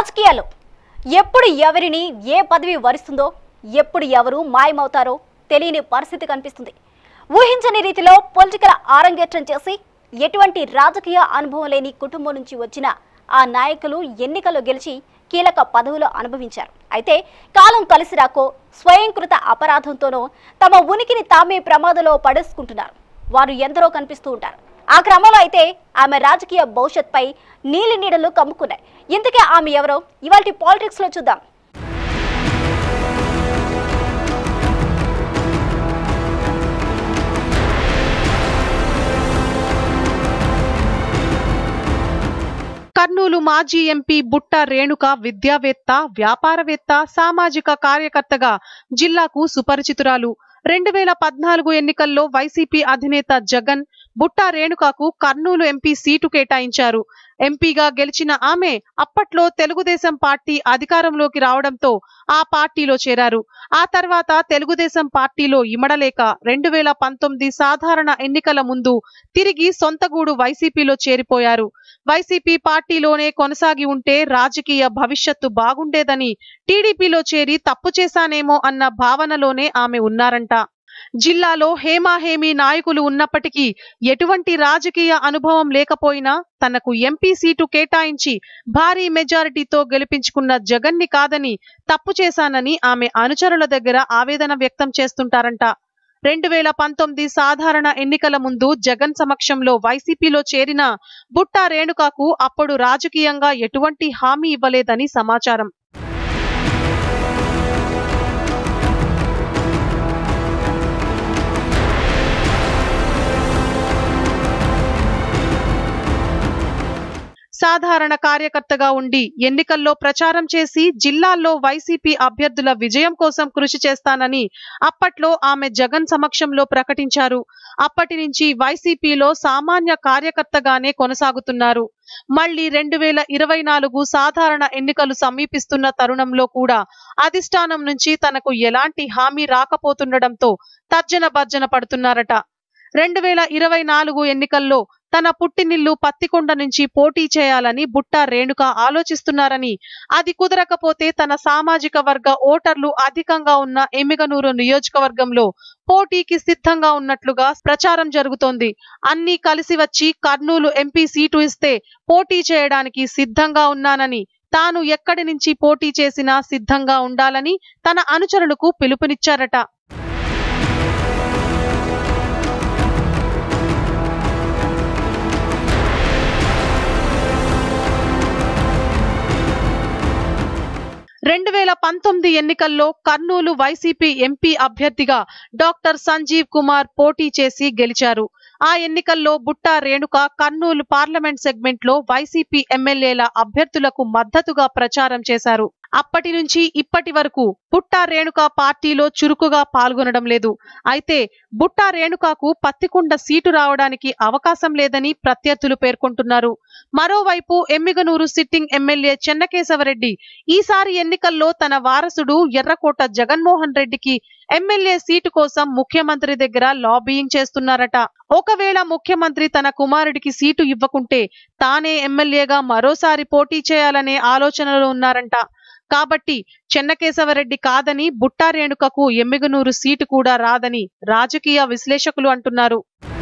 రాజకీయాలు ఎప్పుడు ఎవరిని ఏ పదవి వరిస్తుందో ఎప్పుడు ఎవరు మాయమవుతారో తెలియని పరిస్థితి కనిపిస్తుంది ఊహించని రీతిలో పొలిటికల్ ఆరంగేట్రం చేసి ఎటువంటి రాజకీయ అనుభవం లేని కుటుంబం నుంచి వచ్చిన ఆ నాయకులు ఎన్నికల్లో గెలిచి కీలక పదవులు అనుభవించారు అయితే కాలం కలిసి రాకో స్వయంకృత అపరాధంతోనో తమ ఉనికిని తామే ప్రమాదంలో పడేసుకుంటున్నారు వారు ఎందరో కనిపిస్తూ ఉంటారు ఆ క్రమంలో అయితే ఆమె రాజకీయ భవిష్యత్పై నీలి నీడలు కమ్ముకున్నాయి ఇంతకే ఆమె ఎవరో ఇవాళ పాలిటిక్స్ లో చూద్దాం కర్నూలు మాజీ ఎంపీ బుట్ట రేణుక విద్యావేత్త వ్యాపారవేత్త సామాజిక కార్యకర్తగా జిల్లాకు సుపరిచితురాలు రెండు వేల పద్నాలుగు ఎన్నికల్లో వైసీపీ అధినేత జగన్ బుట్ట రేణుకకు కర్నూలు ఎంపీ సీటు కేటాయించారు ఎంపీగా గెలిచిన ఆమె అప్పట్లో తెలుగుదేశం పార్టీ అధికారంలోకి రావడంతో ఆ పార్టీలో చేరారు ఆ తర్వాత తెలుగుదేశం పార్టీలో ఇమడలేక రెండు వేల పంతొమ్మిది సాధారణ ఎన్నికల ముందు తిరిగి సొంతగూడు వైసీపీలో చేరిపోయారు వైసీపీ పార్టీలోనే కొనసాగి ఉంటే రాజకీయ భవిష్యత్తు బాగుండేదని టీడీపీలో చేరి తప్పు చేశానేమో అన్న భావనలోనే ఆమె ఉన్నారంట జిల్లాలో హేమాహేమి నాయకులు ఉన్నప్పటికీ ఎటువంటి రాజకీయ అనుభవం లేకపోయినా తనకు ఎంపీ సీటు కేటాయించి భారీ మెజారిటీతో గెలిపించుకున్న జగన్ని కాదని తప్పు చేశానని ఆమె అనుచరుల దగ్గర ఆవేదన వ్యక్తం చేస్తుంటారంట రెండు వేల పంతొమ్మిది సాధారణ ఎన్నికల ముందు జగన్ సమక్షంలో వైసీపీలో చేరిన బుట్టా రేణుకకు అప్పుడు రాజకీయంగా ఎటువంటి హామీ ఇవ్వలేదని సమాచారం సాధారణ కార్యకర్తగా ఉండి ఎన్నికల్లో ప్రచారం చేసి జిల్లాల్లో వైసీపీ అభ్యర్థుల విజయం కోసం కృషి చేస్తానని అప్పట్లో ఆమె జగన్ సమక్షంలో ప్రకటించారు అప్పటి నుంచి వైసీపీలో సామాన్య కార్యకర్తగానే కొనసాగుతున్నారు మళ్లీ రెండు వేల ఇరవై నాలుగు సాధారణ ఎన్నికలు సమీపిస్తున్న తరుణంలో కూడా అధిష్టానం నుంచి తనకు ఎలాంటి హామీ రాకపోతుండటంతో తర్జన భర్జన పడుతున్నారట రెండు వేల ఇరవై నాలుగు ఎన్నికల్లో తన పుట్టినిల్లు పత్తికొండ నుంచి పోటీ చేయాలని బుట్ట రేణుక ఆలోచిస్తున్నారని అది కుదరకపోతే తన సామాజిక వర్గ ఓటర్లు అధికంగా ఉన్న ఎమ్మిగనూరు నియోజకవర్గంలో పోటీకి సిద్ధంగా ఉన్నట్లుగా ప్రచారం జరుగుతోంది అన్ని కలిసి వచ్చి కర్నూలు ఎంపీ సీటు ఇస్తే పోటీ చేయడానికి సిద్ధంగా ఉన్నానని తాను ఎక్కడి నుంచి పోటీ చేసినా సిద్ధంగా ఉండాలని తన అనుచరులకు పిలుపునిచ్చారట రెండు వేల పంతొమ్మిది ఎన్నికల్లో కర్నూలు వైసీపీ ఎంపీ అభ్యర్థిగా డాక్టర్ సంజీవ్ కుమార్ పోటీ చేసి గెలిచారు ఆ ఎన్నికల్లో బుట్టా రేణుక కర్నూలు పార్లమెంట్ సెగ్మెంట్ లో వైసీపీ ఎమ్మెల్యేల అభ్యర్థులకు మద్దతుగా ప్రచారం చేశారు అప్పటి నుంచి ఇప్పటి వరకు బుట్టా రేణుక పార్టీలో చురుకుగా పాల్గొనడం లేదు అయితే బుట్టా రేణుకకు పత్తికొండ సీటు రావడానికి అవకాశం లేదని ప్రత్యర్థులు పేర్కొంటున్నారు మరోవైపు ఎమ్మిగనూరు సిట్టింగ్ ఎమ్మెల్యే చెన్నకేశవరెడ్డి ఈసారి ఎన్నికల్లో తన వారసుడు ఎర్రకోట జగన్మోహన్ రెడ్డికి ఎమ్మెల్యే సీటు కోసం ముఖ్యమంత్రి దగ్గర లాబియింగ్ చేస్తున్నారట ఒకవేళ ముఖ్యమంత్రి తన కుమారుడికి సీటు ఇవ్వకుంటే తానే ఎమ్మెల్యేగా మరోసారి పోటీ చేయాలనే ఆలోచనలో ఉన్నారంట కాబట్టి చెన్నకేశవరెడ్డి కాదని బుట్టా రేణుకకు ఎమ్మిగనూరు సీటు కూడా రాదని రాజకీయ విశ్లేషకులు అంటున్నారు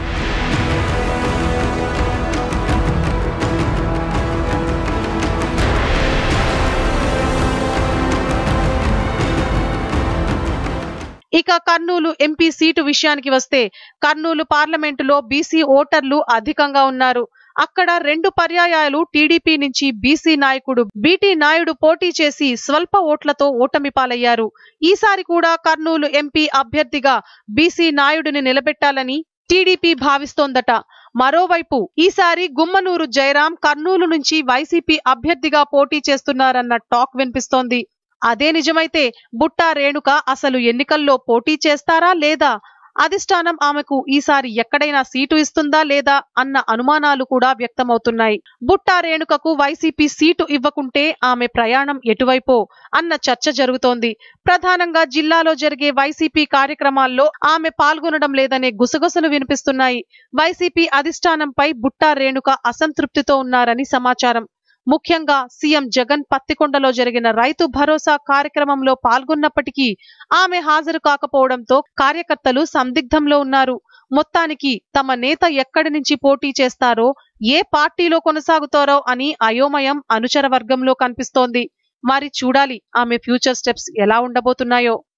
ఇక కర్నూలు ఎంపీ సీటు విషయానికి వస్తే కర్నూలు పార్లమెంటులో బీసీ ఓటర్లు అధికంగా ఉన్నారు అక్కడ రెండు పర్యాయాలు టీడీపీ నుంచి బీసీ నాయకుడు బీటీ నాయుడు పోటీ చేసి స్వల్ప ఓట్లతో ఓటమి పాలయ్యారు ఈసారి కూడా కర్నూలు ఎంపీ అభ్యర్థిగా బీసీ నాయుడిని నిలబెట్టాలని టీడీపీ భావిస్తోందట మరోవైపు ఈసారి గుమ్మనూరు జయరాం కర్నూలు నుంచి వైసీపీ అభ్యర్థిగా పోటీ చేస్తున్నారన్న టాక్ వినిపిస్తోంది అదే నిజమైతే బుట్టా రేణుక అసలు ఎన్నికల్లో పోటీ చేస్తారా లేదా అధిష్టానం ఆమెకు ఈసారి ఎక్కడైనా సీటు ఇస్తుందా లేదా అన్న అనుమానాలు కూడా వ్యక్తమవుతున్నాయి బుట్టా రేణుకకు వైసీపీ సీటు ఇవ్వకుంటే ఆమె ప్రయాణం ఎటువైపో అన్న చర్చ జరుగుతోంది ప్రధానంగా జిల్లాలో జరిగే వైసీపీ కార్యక్రమాల్లో ఆమె పాల్గొనడం లేదనే గుసగుసలు వినిపిస్తున్నాయి వైసీపీ అధిష్టానంపై బుట్టా రేణుక అసంతృప్తితో ఉన్నారని సమాచారం ముఖ్యంగా సీఎం జగన్ పత్తికొండలో జరిగిన రైతు భరోసా కార్యక్రమంలో పాల్గొన్నప్పటికీ ఆమె హాజరు కాకపోవడంతో కార్యకర్తలు సందిగ్ధంలో ఉన్నారు మొత్తానికి తమ నేత ఎక్కడి నుంచి పోటీ చేస్తారో ఏ పార్టీలో కొనసాగుతారో అని అయోమయం అనుచర వర్గంలో కనిపిస్తోంది మరి చూడాలి ఆమె ఫ్యూచర్ స్టెప్స్ ఎలా ఉండబోతున్నాయో